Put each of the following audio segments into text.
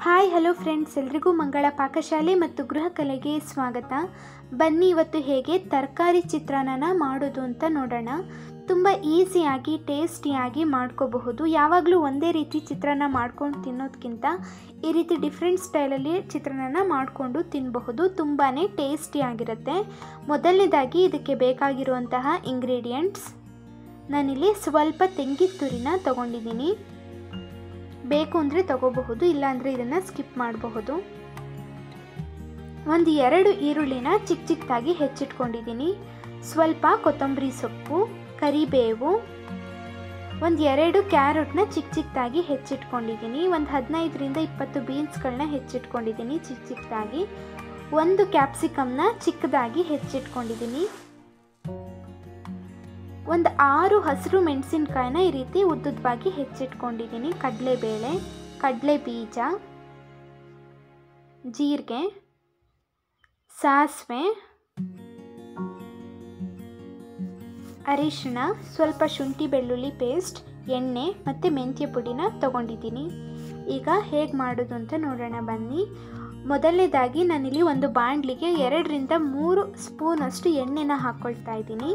hi hello friends ಎಲ್ರಿಗೂ ಮಂಗಳ ಪಾಕಶಾಲೆ ಮತ್ತು ಗೃಹ ಕಲೆಗೆ ಸ್ವಾಗತ ಬನ್ನಿ ಇವತ್ತು ಹೇಗೆ ತರಕಾರಿ ಚಿತ್ರಾನ್ನನ ಮಾಡೋದು ಅಂತ ನೋಡೋಣ ತುಂಬ ಈಸಿಯಾಗಿ ಟೇಸ್ಟಿಯಾಗಿ ಮಾಡ್ಕೋಬಹುದು ಯಾವಾಗಲೂ ಒಂದೇ ರೀತಿ ಚಿತ್ರಾನ್ನ ಮಾಡ್ಕೊಂಡು ತಿನ್ನೋದಕ್ಕಿಂತ ಈ ರೀತಿ ಡಿಫ್ರೆಂಟ್ ಸ್ಟೈಲಲ್ಲಿ ಚಿತ್ರಾನ್ನ ಮಾಡಿಕೊಂಡು ತಿನ್ನಬಹುದು ತುಂಬಾ ಟೇಸ್ಟಿಯಾಗಿರುತ್ತೆ ಮೊದಲನೇದಾಗಿ ಇದಕ್ಕೆ ಬೇಕಾಗಿರುವಂತಹ ಇಂಗ್ರೀಡಿಯೆಂಟ್ಸ್ ನಾನಿಲ್ಲಿ ಸ್ವಲ್ಪ ತೆಂಗಿನ ತುರಿನ ತೊಗೊಂಡಿದ್ದೀನಿ ಬೇಕು ಅಂದರೆ ತಗೋಬಹುದು ಇಲ್ಲಾಂದರೆ ಇದನ್ನು ಸ್ಕಿಪ್ ಮಾಡಬಹುದು ಒಂದು ಎರಡು ಈರುಳ್ಳಿನ ಚಿಕ್ಕ ಚಿಕ್ಕದಾಗಿ ಹೆಚ್ಚಿಟ್ಕೊಂಡಿದ್ದೀನಿ ಸ್ವಲ್ಪ ಕೊತ್ತಂಬರಿ ಸೊಪ್ಪು ಕರಿಬೇವು ಒಂದು ಎರಡು ಕ್ಯಾರೆಟ್ನ ಚಿಕ್ಕ ಚಿಕ್ಕದಾಗಿ ಹೆಚ್ಚಿಟ್ಕೊಂಡಿದ್ದೀನಿ ಒಂದು ಹದಿನೈದರಿಂದ ಇಪ್ಪತ್ತು ಬೀನ್ಸ್ಗಳನ್ನ ಹೆಚ್ಚಿಟ್ಕೊಂಡಿದ್ದೀನಿ ಚಿಕ್ಕ ಚಿಕ್ಕದಾಗಿ ಒಂದು ಕ್ಯಾಪ್ಸಿಕಮ್ನ ಚಿಕ್ಕದಾಗಿ ಹೆಚ್ಚಿಟ್ಕೊಂಡಿದ್ದೀನಿ ಒಂದು ಆರು ಹಸಿರು ಮೆಣಸಿನ್ಕಾಯಿನ ಈ ರೀತಿ ಉದ್ದುದ್ದವಾಗಿ ಹೆಚ್ಚಿಟ್ಕೊಂಡಿದ್ದೀನಿ ಕಡಲೆಬೇಳೆ ಕಡಲೆ ಬೀಜ ಜೀರಿಗೆ ಸಾಸಿವೆ ಅರಿಶಿಣ ಸ್ವಲ್ಪ ಶುಂಠಿ ಬೆಳ್ಳುಳ್ಳಿ ಪೇಸ್ಟ್ ಎಣ್ಣೆ ಮತ್ತು ಮೆಂತ್ಯ ಪುಡಿನ ತಗೊಂಡಿದ್ದೀನಿ ಈಗ ಹೇಗೆ ಮಾಡೋದು ಅಂತ ನೋಡೋಣ ಬನ್ನಿ ಮೊದಲನೇದಾಗಿ ನಾನಿಲ್ಲಿ ಒಂದು ಬಾಣಲಿಗೆ ಎರಡರಿಂದ ಮೂರು ಸ್ಪೂನಷ್ಟು ಎಣ್ಣೆನ ಹಾಕ್ಕೊಳ್ತಾ ಇದ್ದೀನಿ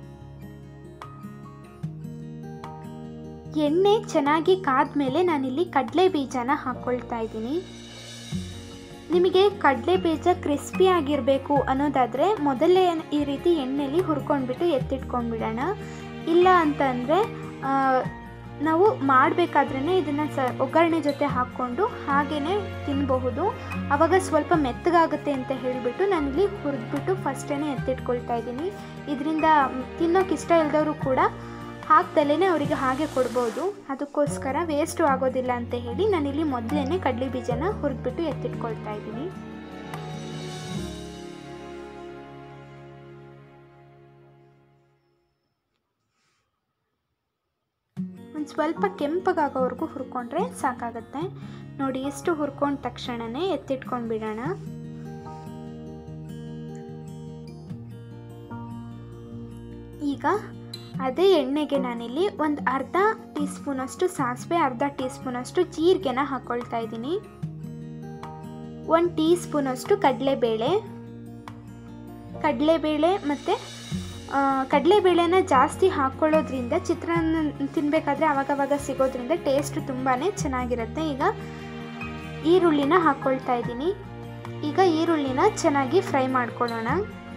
ಎಣ್ಣೆ ಚೆನ್ನಾಗಿ ಕಾದ್ಮೇಲೆ ನಾನಿಲ್ಲಿ ಕಡಲೆ ಬೀಜನ ಹಾಕ್ಕೊಳ್ತಾ ಇದ್ದೀನಿ ನಿಮಗೆ ಕಡಲೆ ಬೀಜ ಕ್ರಿಸ್ಪಿ ಆಗಿರಬೇಕು ಅನ್ನೋದಾದರೆ ಮೊದಲೇ ಈ ರೀತಿ ಎಣ್ಣೆಲಿ ಹುರ್ಕೊಂಡ್ಬಿಟ್ಟು ಎತ್ತಿಟ್ಕೊಂಡ್ಬಿಡೋಣ ಇಲ್ಲ ಅಂತಂದರೆ ನಾವು ಮಾಡಬೇಕಾದ್ರೇ ಇದನ್ನು ಸ ಒಗ್ಗರಣೆ ಜೊತೆ ಹಾಕ್ಕೊಂಡು ಹಾಗೇ ತಿನ್ನಬಹುದು ಆವಾಗ ಸ್ವಲ್ಪ ಮೆತ್ತಗಾಗುತ್ತೆ ಅಂತ ಹೇಳಿಬಿಟ್ಟು ನಾನಿಲ್ಲಿ ಹುರಿದ್ಬಿಟ್ಟು ಫಸ್ಟೇ ಎತ್ತಿಟ್ಕೊಳ್ತಾ ಇದ್ದೀನಿ ಇದರಿಂದ ತಿನ್ನೋಕೆ ಇಷ್ಟ ಇಲ್ಲದವರು ಕೂಡ ಹಾಕ್ದಲೇ ಅವರಿಗೆ ಹಾಗೆ ಕೊಡ್ಬೋದು ಅದಕ್ಕೋಸ್ಕರ ವೇಸ್ಟು ಆಗೋದಿಲ್ಲ ಅಂತ ಹೇಳಿ ನಾನಿಲ್ಲಿ ಮೊದಲೇ ಕಡಲೆ ಬೀಜನ ಹುರಿದ್ಬಿಟ್ಟು ಎತ್ತಿಟ್ಕೊಳ್ತಾ ಇದ್ದೀನಿ ಒಂದು ಸ್ವಲ್ಪ ಕೆಂಪಗಾಗೋವರೆಗೂ ಹುರ್ಕೊಂಡ್ರೆ ಸಾಕಾಗತ್ತೆ ನೋಡಿ ಎಷ್ಟು ಹುರ್ಕೊಂಡ ತಕ್ಷಣವೇ ಎತ್ತಿಟ್ಕೊಂಡು ಬಿಡೋಣ ಈಗ ಅದೇ ಎಣ್ಣೆಗೆ ನಾನಿಲ್ಲಿ ಒಂದು ಅರ್ಧ ಟೀ ಸ್ಪೂನಷ್ಟು ಸಾಸಿವೆ ಅರ್ಧ ಟೀ ಸ್ಪೂನಷ್ಟು ಜೀರಿಗೆನ ಹಾಕ್ಕೊಳ್ತಾ ಇದ್ದೀನಿ ಒಂದು ಟೀ ಸ್ಪೂನಷ್ಟು ಕಡಲೆಬೇಳೆ ಕಡಲೆಬೇಳೆ ಮತ್ತು ಕಡಲೆಬೇಳೆನ ಜಾಸ್ತಿ ಹಾಕ್ಕೊಳ್ಳೋದ್ರಿಂದ ಚಿತ್ರಾನ್ನ ತಿನ್ನಬೇಕಾದ್ರೆ ಆವಾಗವಾಗ ಸಿಗೋದ್ರಿಂದ ಟೇಸ್ಟ್ ತುಂಬಾ ಚೆನ್ನಾಗಿರುತ್ತೆ ಈಗ ಈರುಳ್ಳಿನ ಹಾಕ್ಕೊಳ್ತಾ ಇದ್ದೀನಿ ಈಗ ಈರುಳ್ಳಿನ ಚೆನ್ನಾಗಿ ಫ್ರೈ ಮಾಡ್ಕೊಳ್ಳೋಣ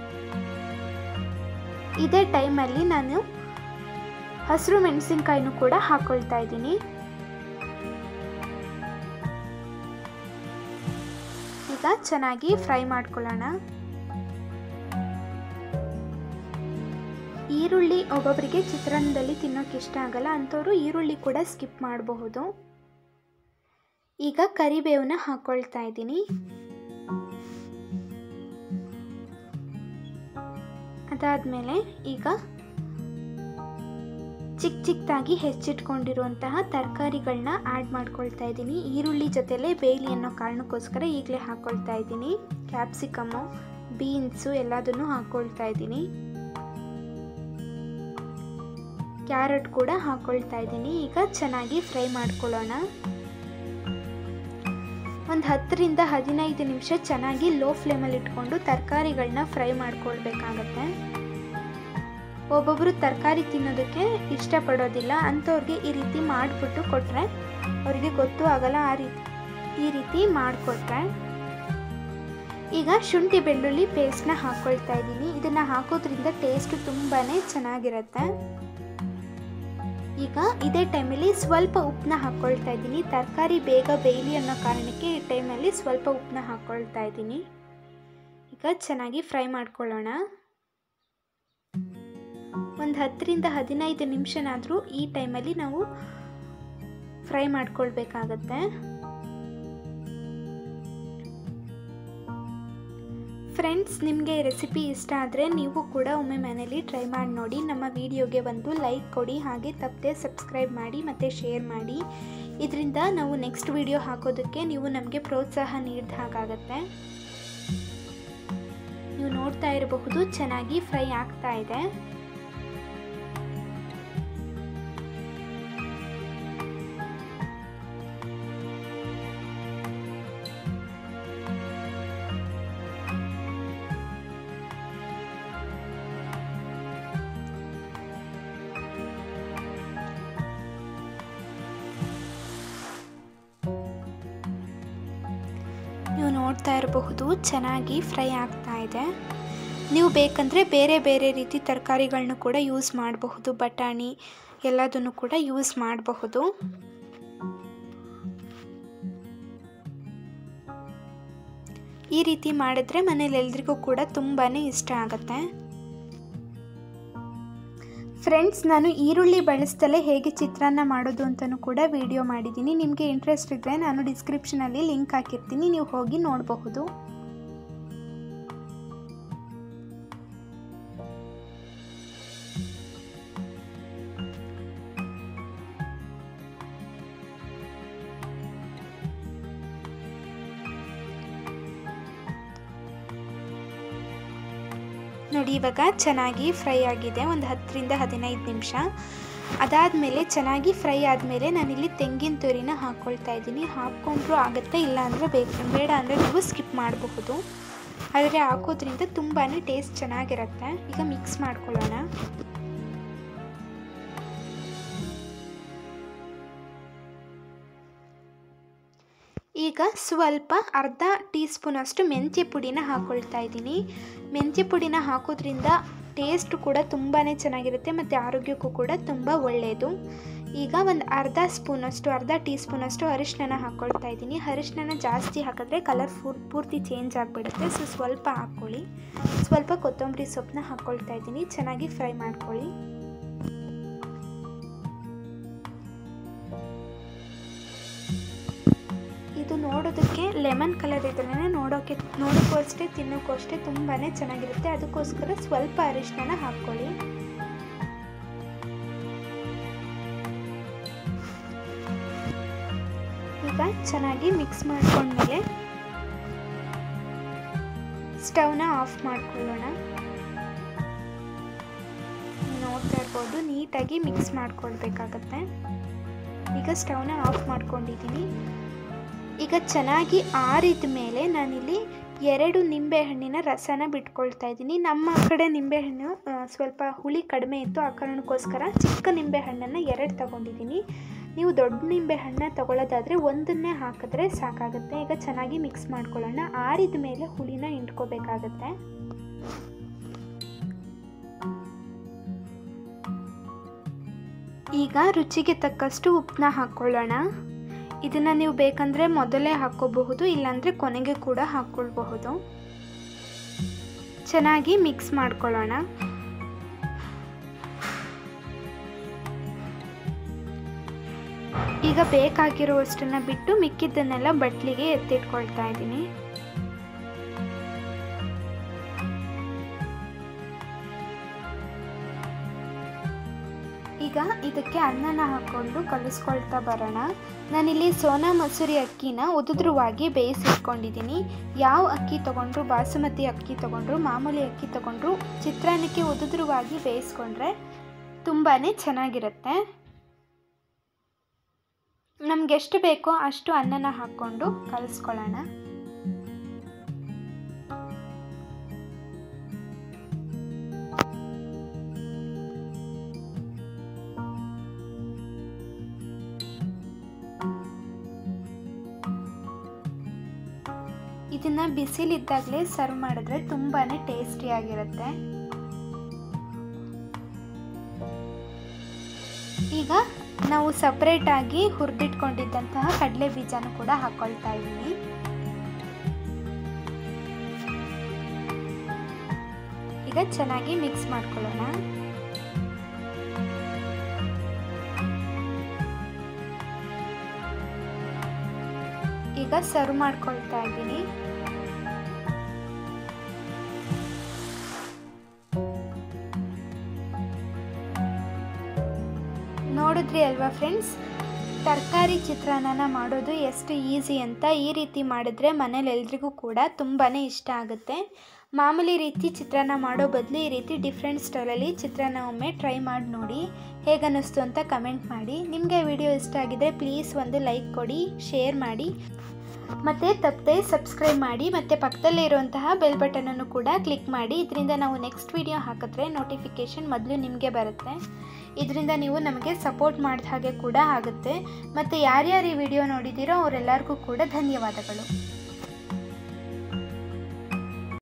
ಇದೇ ಟೈಮಲ್ಲಿ ನಾನು ಹಸಿರು ಮೆಣಸಿನ್ಕಾಯಿನೂ ಕೂಡ ಹಾಕ್ಕೊಳ್ತಾ ಇದ್ದೀನಿ ಈಗ ಚೆನ್ನಾಗಿ ಫ್ರೈ ಮಾಡ್ಕೊಳ್ಳೋಣ ಈರುಳ್ಳಿ ಒಬ್ಬೊಬ್ಬರಿಗೆ ಚಿತ್ರಾನ್ನದಲ್ಲಿ ತಿನ್ನೋಕೆ ಇಷ್ಟ ಆಗಲ್ಲ ಅಂಥವ್ರು ಈರುಳ್ಳಿ ಕೂಡ ಸ್ಕಿಪ್ ಮಾಡಬಹುದು ಈಗ ಕರಿಬೇವನ್ನ ಹಾಕ್ಕೊಳ್ತಾ ಇದ್ದೀನಿ ಅದಾದಮೇಲೆ ಈಗ ಚಿಕ್ಕ ಚಿಕ್ಕದಾಗಿ ಹೆಚ್ಚಿಟ್ಕೊಂಡಿರುವಂತಹ ತರಕಾರಿಗಳನ್ನ ಆ್ಯಡ್ ಮಾಡ್ಕೊಳ್ತಾ ಇದ್ದೀನಿ ಈರುಳ್ಳಿ ಜೊತೆಲೇ ಬೇಯಲಿ ಅನ್ನೋ ಕಾರಣಕ್ಕೋಸ್ಕರ ಈಗಲೇ ಹಾಕ್ಕೊಳ್ತಾ ಇದ್ದೀನಿ ಕ್ಯಾಪ್ಸಿಕಮ್ಮು ಬೀನ್ಸು ಎಲ್ಲದನ್ನು ಹಾಕ್ಕೊಳ್ತಾ ಇದ್ದೀನಿ ಕ್ಯಾರೆಟ್ ಕೂಡ ಹಾಕ್ಕೊಳ್ತಾ ಇದ್ದೀನಿ ಈಗ ಚೆನ್ನಾಗಿ ಫ್ರೈ ಮಾಡ್ಕೊಳ್ಳೋಣ ಒಂದು ಹತ್ತರಿಂದ ಹದಿನೈದು ನಿಮಿಷ ಚೆನ್ನಾಗಿ ಲೋ ಫ್ಲೇಮಲ್ಲಿ ಇಟ್ಕೊಂಡು ತರಕಾರಿಗಳನ್ನ ಫ್ರೈ ಮಾಡ್ಕೊಳ್ಬೇಕಾಗತ್ತೆ ಒಬ್ಬೊಬ್ಬರು ತರಕಾರಿ ತಿನ್ನೋದಕ್ಕೆ ಇಷ್ಟಪಡೋದಿಲ್ಲ ಅಂಥವ್ರಿಗೆ ಈ ರೀತಿ ಮಾಡಿಬಿಟ್ಟು ಕೊಟ್ಟರೆ ಅವರಿಗೆ ಗೊತ್ತೂ ಆಗಲ್ಲ ಆ ರೀತಿ ಈ ರೀತಿ ಮಾಡಿಕೊಟ್ರೆ ಈಗ ಶುಂಠಿ ಬೆಳ್ಳುಳ್ಳಿ ಪೇಸ್ಟ್ನ ಹಾಕ್ಕೊಳ್ತಾ ಇದ್ದೀನಿ ಇದನ್ನು ಹಾಕೋದ್ರಿಂದ ಟೇಸ್ಟ್ ತುಂಬಾ ಚೆನ್ನಾಗಿರುತ್ತೆ ಈಗ ಇದೇ ಟೈಮಲ್ಲಿ ಸ್ವಲ್ಪ ಉಪ್ಪನ್ನ ಹಾಕ್ಕೊಳ್ತಾ ಇದ್ದೀನಿ ತರಕಾರಿ ಬೇಗ ಬೇಯಲಿ ಅನ್ನೋ ಕಾರಣಕ್ಕೆ ಈ ಟೈಮಲ್ಲಿ ಸ್ವಲ್ಪ ಉಪ್ಪನ್ನ ಹಾಕ್ಕೊಳ್ತಾ ಇದ್ದೀನಿ ಈಗ ಚೆನ್ನಾಗಿ ಫ್ರೈ ಮಾಡ್ಕೊಳ್ಳೋಣ ಒಂದು ಹತ್ತರಿಂದ ಹದಿನೈದು ನಿಮಿಷನಾದರೂ ಈ ಟೈಮಲ್ಲಿ ನಾವು ಫ್ರೈ ಮಾಡ್ಕೊಳ್ಬೇಕಾಗತ್ತೆ ಫ್ರೆಂಡ್ಸ್ ನಿಮಗೆ ರೆಸಿಪಿ ಇಷ್ಟ ಆದರೆ ನೀವು ಕೂಡ ಒಮ್ಮೆ ಮನೇಲಿ ಟ್ರೈ ಮಾಡಿ ನೋಡಿ ನಮ್ಮ ವಿಡಿಯೋಗೆ ಒಂದು ಲೈಕ್ ಕೊಡಿ ಹಾಗೆ ತಪ್ಪದೆ ಸಬ್ಸ್ಕ್ರೈಬ್ ಮಾಡಿ ಮತ್ತು ಶೇರ್ ಮಾಡಿ ಇದರಿಂದ ನಾವು ನೆಕ್ಸ್ಟ್ ವಿಡಿಯೋ ಹಾಕೋದಕ್ಕೆ ನೀವು ನಮಗೆ ಪ್ರೋತ್ಸಾಹ ನೀಡಿದ ಹಾಗಾಗತ್ತೆ ನೀವು ನೋಡ್ತಾ ಇರಬಹುದು ಚೆನ್ನಾಗಿ ಫ್ರೈ ಆಗ್ತಾ ಇದೆ ನೋಡ್ತಾ ಇರಬಹುದು ಚೆನ್ನಾಗಿ ಫ್ರೈ ಆಗ್ತಾ ಇದೆ ನೀವು ಬೇಕಂದರೆ ಬೇರೆ ಬೇರೆ ರೀತಿ ತರಕಾರಿಗಳನ್ನೂ ಕೂಡ ಯೂಸ್ ಮಾಡಬಹುದು ಬಟಾಣಿ ಎಲ್ಲದನ್ನು ಕೂಡ ಯೂಸ್ ಮಾಡಬಹುದು ಈ ರೀತಿ ಮಾಡಿದ್ರೆ ಮನೇಲಿ ಎಲ್ರಿಗೂ ಕೂಡ ತುಂಬಾ ಇಷ್ಟ ಆಗುತ್ತೆ ಫ್ರೆಂಡ್ಸ್ ನಾನು ಈರುಳ್ಳಿ ಬಳಸ್ದಲೇ ಹೇಗೆ ಚಿತ್ರಾನ್ನ ಮಾಡೋದು ಅಂತಲೂ ಕೂಡ ವಿಡಿಯೋ ಮಾಡಿದ್ದೀನಿ ನಿಮಗೆ ಇಂಟ್ರೆಸ್ಟ್ ಇದ್ದರೆ ನಾನು ಡಿಸ್ಕ್ರಿಪ್ಷನಲ್ಲಿ ಲಿಂಕ್ ಹಾಕಿರ್ತೀನಿ ನೀವು ಹೋಗಿ ನೋಡಬಹುದು ನೋಡಿ ಇವಾಗ ಚೆನ್ನಾಗಿ ಫ್ರೈ ಆಗಿದೆ ಒಂದು ಹತ್ತರಿಂದ ಹದಿನೈದು ನಿಮಿಷ ಅದಾದಮೇಲೆ ಚೆನ್ನಾಗಿ ಫ್ರೈ ಆದಮೇಲೆ ನಾನಿಲ್ಲಿ ತೆಂಗಿನ ತುರಿನ ಹಾಕ್ಕೊಳ್ತಾ ಇದ್ದೀನಿ ಹಾಕ್ಕೊಂಡ್ರೂ ಆಗುತ್ತೆ ಇಲ್ಲ ಅಂದರೆ ಬೇಕು ಬೇಡ ಅಂದರೆ ನೀವು ಸ್ಕಿಪ್ ಮಾಡಬಹುದು ಆದರೆ ಹಾಕೋದ್ರಿಂದ ತುಂಬಾ ಟೇಸ್ಟ್ ಚೆನ್ನಾಗಿರುತ್ತೆ ಈಗ ಮಿಕ್ಸ್ ಮಾಡ್ಕೊಳ್ಳೋಣ ಈಗ ಸ್ವಲ್ಪ ಅರ್ಧ ಟೀ ಸ್ಪೂನಷ್ಟು ಮೆಂತ್ಯ ಪುಡಿನ ಹಾಕ್ಕೊಳ್ತಾ ಇದ್ದೀನಿ ಮೆಂತ್ಯ ಪುಡಿನ ಹಾಕೋದ್ರಿಂದ ಟೇಸ್ಟ್ ಕೂಡ ತುಂಬಾ ಚೆನ್ನಾಗಿರುತ್ತೆ ಮತ್ತು ಆರೋಗ್ಯಕ್ಕೂ ಕೂಡ ತುಂಬ ಒಳ್ಳೆಯದು ಈಗ ಒಂದು ಅರ್ಧ ಸ್ಪೂನಷ್ಟು ಅರ್ಧ ಟೀ ಸ್ಪೂನಷ್ಟು ಅರಿಶಿನ ಹಾಕ್ಕೊಳ್ತಾ ಇದ್ದೀನಿ ಅರಿಶಿನ ಜಾಸ್ತಿ ಹಾಕಿದ್ರೆ ಕಲರ್ ಫೂರ್ ಪೂರ್ತಿ ಚೇಂಜ್ ಆಗಿಬಿಡುತ್ತೆ ಸೊ ಸ್ವಲ್ಪ ಹಾಕ್ಕೊಳ್ಳಿ ಸ್ವಲ್ಪ ಕೊತ್ತಂಬರಿ ಸೊಪ್ಪನ್ನ ಹಾಕ್ಕೊಳ್ತಾ ಇದ್ದೀನಿ ಚೆನ್ನಾಗಿ ಫ್ರೈ ಮಾಡ್ಕೊಳ್ಳಿ ಇದು ನೋಡೋದಕ್ಕೆ ಲೆಮನ್ ಕಲರ್ ಇದ್ರೇ ನೋಡೋಕ್ಕೆ ನೋಡೋಕ್ಕೂ ಅಷ್ಟೇ ತಿನ್ನೋಕ್ಕೂ ಅಷ್ಟೇ ತುಂಬಾ ಚೆನ್ನಾಗಿರುತ್ತೆ ಅದಕ್ಕೋಸ್ಕರ ಸ್ವಲ್ಪ ಅರಿಶಿನ ಹಾಕ್ಕೊಳ್ಳಿ ಈಗ ಚೆನ್ನಾಗಿ ಮಿಕ್ಸ್ ಮಾಡ್ಕೊಂಡ್ಮೇಲೆ ಸ್ಟವ್ನ ಆಫ್ ಮಾಡ್ಕೊಳ್ಳೋಣ ನೋಡ್ತಾ ಇರ್ಬೋದು ನೀಟಾಗಿ ಮಿಕ್ಸ್ ಮಾಡ್ಕೊಳ್ಬೇಕಾಗತ್ತೆ ಈಗ ಸ್ಟವ್ನ ಆಫ್ ಮಾಡ್ಕೊಂಡಿದ್ದೀನಿ ಈಗ ಚೆನ್ನಾಗಿ ಆರಿದ ಮೇಲೆ ನಾನಿಲ್ಲಿ ಎರಡು ನಿಂಬೆಹಣ್ಣಿನ ರಸನ ಬಿಟ್ಕೊಳ್ತಾ ಇದ್ದೀನಿ ನಮ್ಮ ಕಡೆ ನಿಂಬೆಹಣ್ಣು ಸ್ವಲ್ಪ ಹುಳಿ ಕಡಿಮೆ ಇತ್ತು ಆ ಕಾರಣಕ್ಕೋಸ್ಕರ ಚಿಕ್ಕ ನಿಂಬೆಹಣ್ಣನ್ನು ಎರಡು ತಗೊಂಡಿದ್ದೀನಿ ನೀವು ದೊಡ್ಡ ನಿಂಬೆಹಣ್ಣ ತಗೊಳ್ಳೋದಾದರೆ ಒಂದನ್ನೇ ಹಾಕಿದ್ರೆ ಸಾಕಾಗುತ್ತೆ ಈಗ ಚೆನ್ನಾಗಿ ಮಿಕ್ಸ್ ಮಾಡ್ಕೊಳ್ಳೋಣ ಆರಿದ ಮೇಲೆ ಹುಳಿನ ಹಿಂಡ್ಕೋಬೇಕಾಗತ್ತೆ ಈಗ ರುಚಿಗೆ ತಕ್ಕಷ್ಟು ಉಪ್ಪನ್ನ ಹಾಕ್ಕೊಳ್ಳೋಣ ಇದನ್ನು ನೀವು ಬೇಕಂದರೆ ಮೊದಲೇ ಹಾಕ್ಕೋಬಹುದು ಇಲ್ಲಾಂದರೆ ಕೊನೆಗೆ ಕೂಡ ಹಾಕ್ಕೊಳ್ಬಹುದು ಚೆನ್ನಾಗಿ ಮಿಕ್ಸ್ ಮಾಡ್ಕೊಳ್ಳೋಣ ಈಗ ಬೇಕಾಗಿರುವಷ್ಟನ್ನು ಬಿಟ್ಟು ಮಿಕ್ಕಿದ್ದನ್ನೆಲ್ಲ ಬಟ್ಲಿಗೆ ಎತ್ತಿಟ್ಕೊಳ್ತಾ ಇದ್ದೀನಿ ಈಗ ಇದಕ್ಕೆ ಅನ್ನನ ಹಾಕ್ಕೊಂಡು ಕಲಿಸ್ಕೊಳ್ತಾ ಬರೋಣ ನಾನಿಲ್ಲಿ ಸೋನಾ ಮಸೂರಿ ಅಕ್ಕಿನ ಉದುದ್ರವಾಗಿ ಬೇಯಿಸಿಟ್ಕೊಂಡಿದ್ದೀನಿ ಯಾವ ಅಕ್ಕಿ ತೊಗೊಂಡ್ರು ಬಾಸುಮತಿ ಅಕ್ಕಿ ತೊಗೊಂಡ್ರು ಮಾಮೂಲಿ ಅಕ್ಕಿ ತೊಗೊಂಡ್ರು ಚಿತ್ರಾನ್ನಕ್ಕೆ ಉದುದ್ರವಾಗಿ ಬೇಯಿಸ್ಕೊಂಡ್ರೆ ತುಂಬಾ ಚೆನ್ನಾಗಿರುತ್ತೆ ನಮ್ಗೆ ಎಷ್ಟು ಬೇಕೋ ಅಷ್ಟು ಅನ್ನನ ಹಾಕ್ಕೊಂಡು ಕಲಿಸ್ಕೊಳ್ಳೋಣ ಇದನ್ನ ಬಿಸಿಲಿದ್ದಾಗಲೇ ಸರ್ವ್ ಮಾಡಿದ್ರೆ ತುಂಬಾ ಟೇಸ್ಟಿಯಾಗಿರುತ್ತೆ ಈಗ ನಾವು ಸಪ್ರೇಟಾಗಿ ಹುರಿದಿಟ್ಕೊಂಡಿದ್ದಂತಹ ಕಡಲೆ ಬೀಜನೂ ಕೂಡ ಹಾಕ್ಕೊಳ್ತಾ ಇದ್ದೀನಿ ಈಗ ಚೆನ್ನಾಗಿ ಮಿಕ್ಸ್ ಮಾಡ್ಕೊಳ್ಳೋಣ ಈಗ ಸರ್ವ್ ಮಾಡ್ಕೊಳ್ತಾ ಇದ್ದೀನಿ ನೋಡಿದ್ರಿ ಅಲ್ವಾ ಫ್ರೆಂಡ್ಸ್ ತರಕಾರಿ ಚಿತ್ರಾನ್ನ ಮಾಡೋದು ಎಷ್ಟು ಈಸಿ ಅಂತ ಈ ರೀತಿ ಮಾಡಿದ್ರೆ ಮನೇಲಿ ಎಲ್ರಿಗೂ ಕೂಡ ತುಂಬಾ ಇಷ್ಟ ಆಗುತ್ತೆ ಮಾಮೂಲಿ ರೀತಿ ಚಿತ್ರಾನ್ನ ಮಾಡೋ ಬದಲು ಈ ರೀತಿ ಡಿಫ್ರೆಂಟ್ ಸ್ಟೈಲಲ್ಲಿ ಚಿತ್ರಾನ್ನ ಒಮ್ಮೆ ಟ್ರೈ ಮಾಡಿ ನೋಡಿ ಹೇಗನ್ನಿಸ್ತು ಅಂತ ಕಮೆಂಟ್ ಮಾಡಿ ನಿಮಗೆ ವಿಡಿಯೋ ಇಷ್ಟ ಆಗಿದ್ರೆ ಪ್ಲೀಸ್ ಒಂದು ಲೈಕ್ ಕೊಡಿ ಶೇರ್ ಮಾಡಿ ಮತ್ತು ತಪ್ಪದೆ ಸಬ್ಸ್ಕ್ರೈಬ್ ಮಾಡಿ ಮತ್ತು ಪಕ್ಕದಲ್ಲೇ ಇರುವಂತಹ ಬೆಲ್ ಬಟನನ್ನು ಕೂಡ ಕ್ಲಿಕ್ ಮಾಡಿ ಇದರಿಂದ ನಾವು ನೆಕ್ಸ್ಟ್ ವಿಡಿಯೋ ಹಾಕಿದ್ರೆ ನೋಟಿಫಿಕೇಷನ್ ಮೊದಲು ನಿಮಗೆ ಬರುತ್ತೆ ಇದರಿಂದ ನೀವು ನಮಗೆ ಸಪೋರ್ಟ್ ಮಾಡಿದ ಹಾಗೆ ಕೂಡ ಆಗುತ್ತೆ ಮತ್ತು ಯಾರ್ಯಾರು ಈ ವಿಡಿಯೋ ನೋಡಿದ್ದೀರೋ ಅವರೆಲ್ಲರಿಗೂ ಕೂಡ ಧನ್ಯವಾದಗಳು